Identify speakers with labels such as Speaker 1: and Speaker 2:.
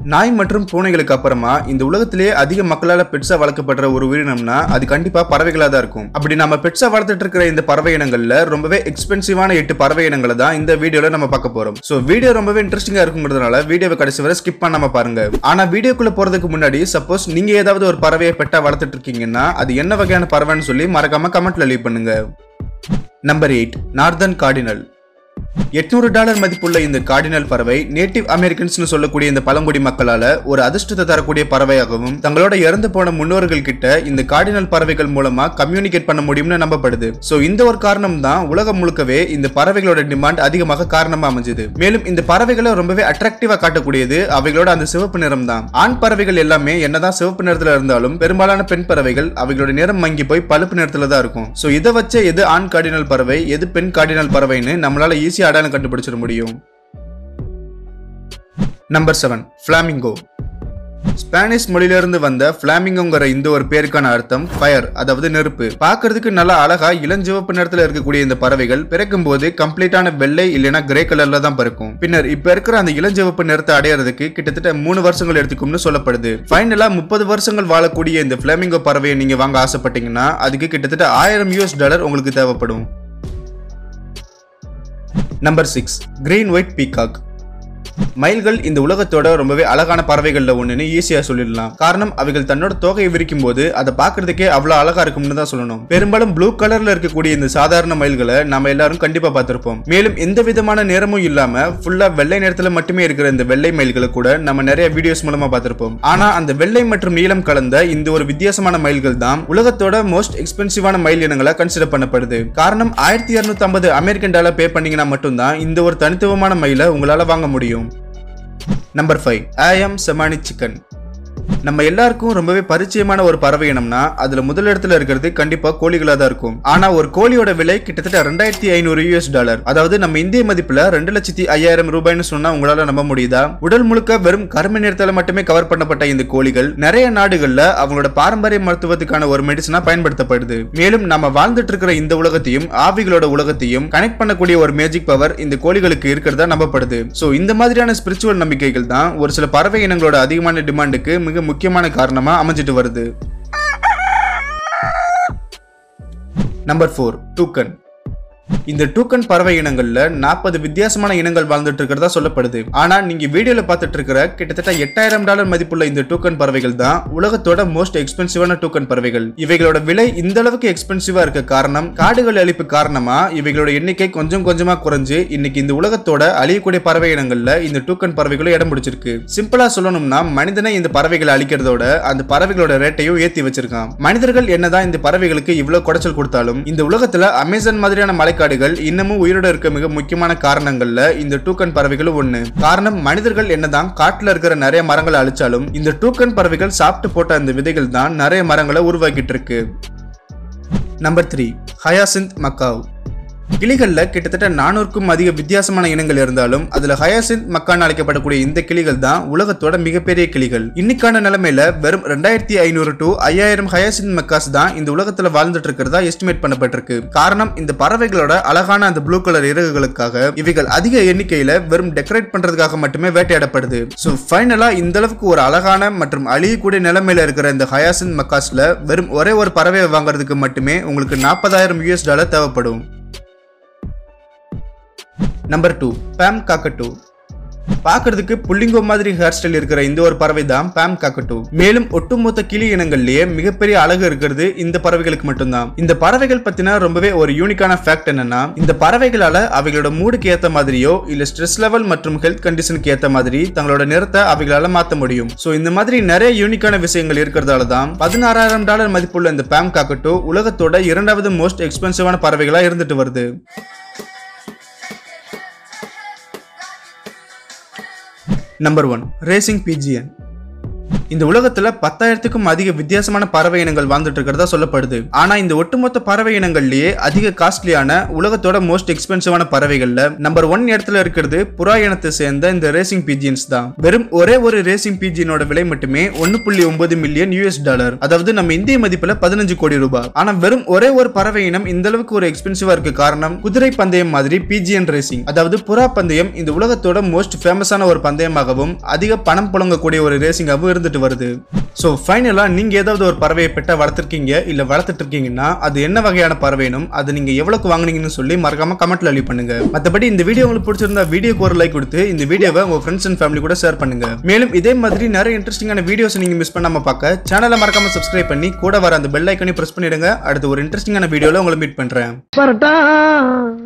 Speaker 1: நாய் மற்றும் பூனைகளுக்கு அப்புறமா இந்த உலகத்திலேயே அதிக மக்களால பெட்ஸா வளர்க்கப்படுற ஒரு உயிரினம்னா அது கண்டிப்பா பறவைகளா தான் இருக்கும் அப்படி நம்ம பெட்ஸா வளர்த்துட்டு இருக்கிற இந்த பறவை இனங்கள்ல ரொம்பவே எக்ஸ்பென்சிவான எட்டு பறவை இனங்களை தான் இந்த வீடியோல நம்ம பார்க்க போறோம் சோ வீடியோ ரொம்பவே இன்ட்ரெஸ்டிங்கா இருக்குங்கிறதுனால வீடியோவை கடைசி வரை ஸ்கிப் பண்ணாம பாருங்க ஆனா வீடியோக்குள்ள போறதுக்கு முன்னாடி சப்போஸ் நீங்க ஏதாவது ஒரு பறவையை பெட்டா வளர்த்துட்டு இருக்கீங்கன்னா அது என்ன வகையான பறவைன்னு சொல்லி மறக்காம கமெண்ட்ல லீவ் பண்ணுங்க நம்பர் எயிட் நார்தன் கார்டினல் எட்நூறு டாலர் மதிப்புள்ள இந்த கார்டினல் பறவை நேட்டிவ் அமெரிக்கன்ஸ்னு சொல்லக்கூடிய இந்த பழங்குடி மக்களால ஒரு அதிர்ஷ்டத்தை தரக்கூடிய பறவையாகவும் தங்களோட இறந்து போன முன்னோர்கள் கிட்ட இந்த கார்டினல் பறவைகள் மூலமா கம்யூனிகேட் பண்ண முடியும்னு நம்பப்படுது சோ இந்த ஒரு காரணம் தான் உலகம் முழுக்கவே இந்த பறவைகளோட டிமாண்ட் அதிகமாக காரணமா அமைஞ்சது மேலும் இந்த பறவைகளை ரொம்பவே அட்ராக்டிவா காட்டக்கூடியது அவைகளோட அந்த சிவப்பு நிறம் தான் ஆண் பறவைகள் எல்லாமே என்னதான் சிவப்பு நிறத்துல இருந்தாலும் பெரும்பாலான பெண் பறவைகள் அவைகளோட நிறம் மங்கி போய் பழுப்பு நிறத்துல தான் இருக்கும் சோ இதை வச்சு எது ஆண் கார்டினல் பறவை எது பெண் கார்டினல் பறவைன்னு நம்மளால ஈஸியா அடையாளம் கண்டுபிடிச்சிட முடியும் நம்பர் செவன் பிளாமிங்கோ ஸ்பானிஷ் மொழியிலிருந்து வந்த பிளாமிங்கோங்கிற இந்த ஒரு பேருக்கான அர்த்தம் ஃபயர் அதாவது நெருப்பு பார்க்கிறதுக்கு நல்லா அழகா இளஞ்சிவப்பு நிறத்துல இருக்கக்கூடிய இந்த பறவைகள் பிறக்கும் போது கம்ப்ளீட்டான வெள்ளை இல்லைன்னா கிரே கலர்ல தான் பிறக்கும் பின்னர் இப்ப இருக்கிற அந்த இளஞ்சிவப்பு நிறத்தை அடையறதுக்கு கிட்டத்தட்ட மூணு வருஷங்கள் எடுத்துக்கும்னு சொல்லப்படுது ஃபைனலா முப்பது வருஷங்கள் வாழக்கூடிய இந்த பிளாமிங்கோ பறவையை நீங்க வாங்க ஆசைப்பட்டீங்கன்னா அதுக்கு கிட்டத்தட்ட ஆயிரம் யூஎஸ் டாலர் உங்களுக்கு தேவைப்படும் number six green white peacock மயில்கள் இந்த உலகத்தோட ரொம்பவே அழகான பறவைகள்ல ஒண்ணுன்னு ஈஸியா சொல்லிடலாம் காரணம் அவைகள் தன்னோட தோகையை விரிக்கும் போது அதை பார்க்கிறதுக்கே அவ்வளவு அழகா இருக்கும்னு தான் சொல்லணும் பெரும்பாலும் ப்ளூ கலர்ல இருக்கக்கூடிய இந்த சாதாரண மயில்களை நம்ம எல்லாரும் கண்டிப்பா பார்த்திருப்போம் மேலும் எந்த விதமான நேரமும் இல்லாம ஃபுல்லா வெள்ளை நேரத்துல மட்டுமே இருக்கிற இந்த வெள்ளை மயில்களை கூட நம்ம நிறைய வீடியோஸ் மூலமா பார்த்திருப்போம் ஆனா அந்த வெள்ளை மற்றும் நீலம் கலந்த இந்த ஒரு வித்தியாசமான மயில்கள் தான் உலகத்தோட மோஸ்ட் எக்ஸ்பென்சிவான மயில் இனங்களா கன்சிடர் பண்ணப்படுது காரணம் ஆயிரத்தி இருநூத்தி ஐம்பது அமெரிக்கன் டாலர் பே பண்ணீங்கன்னா மட்டும்தான் இந்த ஒரு தனித்துவமான மயிலை உங்களால வாங்க முடியும் number five Ayam Cemani chicken நம்ம எல்லாருக்கும் ரொம்பவே பரிச்சயமான ஒரு பறவை இனம்னா அதுல முதல் இடத்துல இருக்கிறது கண்டிப்பா கோழிகளா தான் இருக்கும் ஆனா ஒரு கோழியோட விலை கிட்டத்தட்ட ரெண்டாயிரத்தி ஐநூறு யூஎஸ் டாலர் அதாவது நம்ம இந்திய மதிப்புல ரெண்டு லட்சத்தி ஐயாயிரம் ரூபாய்னு சொன்னா உங்களால நம்ப முடியுதா உடல் முழுக்க வெறும் கருமை நிறத்தால மட்டுமே கவர் பண்ணப்பட்ட இந்த கோழிகள் நிறைய நாடுகள்ல அவங்களோட பாரம்பரிய மருத்துவத்துக்கான ஒரு மெடிசனா பயன்படுத்தப்படுது மேலும் நம்ம வாழ்ந்துட்டு இருக்கிற இந்த உலகத்தையும் ஆவிகளோட உலகத்தையும் கனெக்ட் பண்ணக்கூடிய ஒரு மேஜிக் பவர் இந்த கோழிகளுக்கு இருக்கிறதா நம்பப்படுது சோ இந்த மாதிரியான ஸ்பிரிச்சுவல் நம்பிக்கைகள் தான் ஒரு சில பறவை இனங்களோட அதிகமான டிமாண்டுக்கு மிக முக்கியமான காரணமா அமைஞ்சிட்டு வருது நம்பர் ஃபோர் டூக்கன் இந்த டூக்கன் பறவை இனங்கள்ல நாற்பது வித்தியாசமான இனங்கள் வாழ்ந்துட்டு இருக்கிறதா சொல்லப்படுது ஆனா நீங்க வீடியோல பார்த்துட்டு இருக்கிற கிட்டத்தட்ட எட்டாயிரம் டாலர் மதிப்புள்ள இந்த டூக்கன் பறவைகள் தான் உலகத்தோட மோஸ்ட் எக்ஸ்பென்சிவான டூக்கன் பறவைகள் இவைகளோட விலை இந்த அளவுக்கு எக்ஸ்பென்சிவா இருக்க காரணம் காடுகள் அழிப்பு காரணமா இவைகளோட எண்ணிக்கை கொஞ்சம் கொஞ்சமா குறைஞ்சு இன்னைக்கு இந்த உலகத்தோட அழியக்கூடிய பறவை இனங்கள்ல இந்த டூக்கன் பறவைகளும் இடம் பிடிச்சிருக்கு சிம்பிளா சொல்லணும்னா மனிதனை இந்த பறவைகளை அழிக்கிறதோட அந்த பறவைகளோட ரேட்டையும் ஏத்தி வச்சிருக்கான் மனிதர்கள் என்னதான் இந்த பறவைகளுக்கு இவ்வளவு குடைச்சல் கொடுத்தாலும் இந்த உலகத்துல அமேசான் மாதிரியான மலைக்காடுகள் இன்னமும் உயிரோட இருக்க மிக முக்கியமான காரணங்கள்ல இந்த டூக்கன் பறவைகளும் ஒண்ணு காரணம் மனிதர்கள் என்னதான் காட்டுல இருக்கிற நிறைய மரங்களை அழிச்சாலும் இந்த டூக்கன் பறவைகள் சாப்பிட்டு போட்ட அந்த விதைகள் தான் நிறைய மரங்களை உருவாக்கிட்டு இருக்கு நம்பர் த்ரீ ஹயாசிந்த் மக்காவ் கிளிகள்ல கிட்டத்தட்ட நானூறுக்கும் அதிக வித்தியாசமான இனங்கள் இருந்தாலும் அதுல ஹயாசிந்த் மக்கான்னு அழைக்கப்படக்கூடிய இந்த கிளிகள் தான் உலகத்தோட மிகப்பெரிய கிளிகள் இன்னைக்கான நிலைமையில வெறும் ரெண்டாயிரத்தி ஐநூறு டு ஐயாயிரம் ஹயாசிந்த் மக்காஸ் தான் இந்த உலகத்துல வாழ்ந்துட்டு இருக்கிறதா எஸ்டிமேட் பண்ணப்பட்டிருக்கு காரணம் இந்த பறவைகளோட அழகான அந்த ப்ளூ கலர் இறகுகளுக்காக இவைகள் அதிக எண்ணிக்கையில வெறும் டெக்கரேட் பண்றதுக்காக மட்டுமே வேட்டையாடப்படுது ஸோ ஃபைனலா இந்த அளவுக்கு ஒரு அழகான மற்றும் அழியக்கூடிய நிலைமையில இருக்கிற இந்த ஹயாசிந்த் மக்காஸ்ல வெறும் ஒரே ஒரு பறவையை வாங்குறதுக்கு மட்டுமே உங்களுக்கு நாற்பதாயிரம் யூஎஸ் டாலர் தேவைப்படும் நம்பர் டூ பேம் காக்கட்டூ பார்க்கிறதுக்கு புள்ளிங்கோ மாதிரி ஹேர் ஸ்டைல் இருக்கிற இந்த ஒரு பறவை தான் பேம் காக்கட்டூ மேலும் ஒட்டுமொத்த கிளி இனங்கள்லயே மிகப்பெரிய அழகு இருக்கிறது இந்த பறவைகளுக்கு மட்டும்தான் இந்த பறவைகள் பத்தின ரொம்பவே ஒரு யூனிக்கான ஃபேக்ட் என்னன்னா இந்த பறவைகளால அவைகளோட மூடுக்கு ஏத்த மாதிரியோ இல்ல ஸ்ட்ரெஸ் லெவல் மற்றும் ஹெல்த் கண்டிஷனுக்கு ஏத்த மாதிரி தங்களோட நிறத்தை அவைகளால மாத்த முடியும் சோ இந்த மாதிரி நிறைய யூனிக்கான விஷயங்கள் இருக்கிறதால தான் பதினாறாயிரம் டாலர் மதிப்புள்ள இந்த பேம் காக்கட்டூ உலகத்தோட இரண்டாவது மோஸ்ட் எக்ஸ்பென்சிவான பறவைகளா இருந்துட்டு வருது நம்பர் ஒன் ரேசிங் பிஜிஎன் இந்த உலகத்துல பத்தாயிரத்துக்கும் அதிக வித்தியாசமான பறவை இனங்கள் வாழ்ந்துட்டு இருக்கிறதா சொல்லப்படுது ஆனா இந்த ஒட்டுமொத்த பறவை இனங்கள்லயே அதிக காஸ்ட்லியான உலகத்தோட மோஸ்ட் எக்ஸ்பென்சிவான பறவைகள்ல நம்பர் ஒன் இடத்துல இருக்கிறது புறா இனத்தை சேர்ந்த இந்த ரேசிங் பீஜியன்ஸ் தான் வெறும் ஒரே ஒரு ரேசிங் பீஜியனோட விலை மட்டுமே ஒன்னு புள்ளி ஒன்பது மில்லியன் யூஎஸ் டாலர் அதாவது நம்ம இந்திய மதிப்புல பதினஞ்சு கோடி ரூபாய் ஆனா வெறும் ஒரே ஒரு பறவை இனம் இந்த அளவுக்கு ஒரு எக்ஸ்பென்சிவா இருக்கு காரணம் குதிரை பந்தயம் மாதிரி பிஜிஎன் ரேசிங் அதாவது புறா பந்தயம் இந்த உலகத்தோட மோஸ்ட் ஃபேமஸான ஒரு பந்தயமாகவும் அதிக பணம் புழங்கக்கூடிய ஒரு ரேசிங்காகவும் இருந்துட்டு வருது ஸோ ஃபைனலாக நீங்கள் ஏதாவது ஒரு பறவையை பெட்ட வளர்த்துருக்கீங்க இல்லை வளர்த்துட்டு இருக்கீங்கன்னா அது என்ன வகையான பறவைனும் அது நீங்கள் எவ்வளோக்கு வாங்குனீங்கன்னு சொல்லி மறக்காம கமெண்ட்ல லீவ் பண்ணுங்க மற்றபடி இந்த வீடியோ உங்களுக்கு பிடிச்சிருந்தா வீடியோக்கு ஒரு லைக் கொடுத்து இந்த வீடியோவை உங்கள் ஃப்ரெண்ட்ஸ் அண்ட் ஃபேமிலி கூட ஷேர் பண்ணுங்க மேலும் இதே மாதிரி நிறைய இன்ட்ரெஸ்டிங்கான வீடியோஸ் நீங்கள் மிஸ் பண்ணாம பார்க்க சேனலை மறக்காம சப்ஸ்கிரைப் பண்ணி கூட வர அந்த பெல் ஐக்கனையும் ப்ரெஸ் பண்ணிடுங்க அடுத்து ஒரு இன்ட்ரெஸ்டிங்கான வீடியோவில் உங்களை மீட் பண்ணுறேன்
Speaker 2: பரட்டா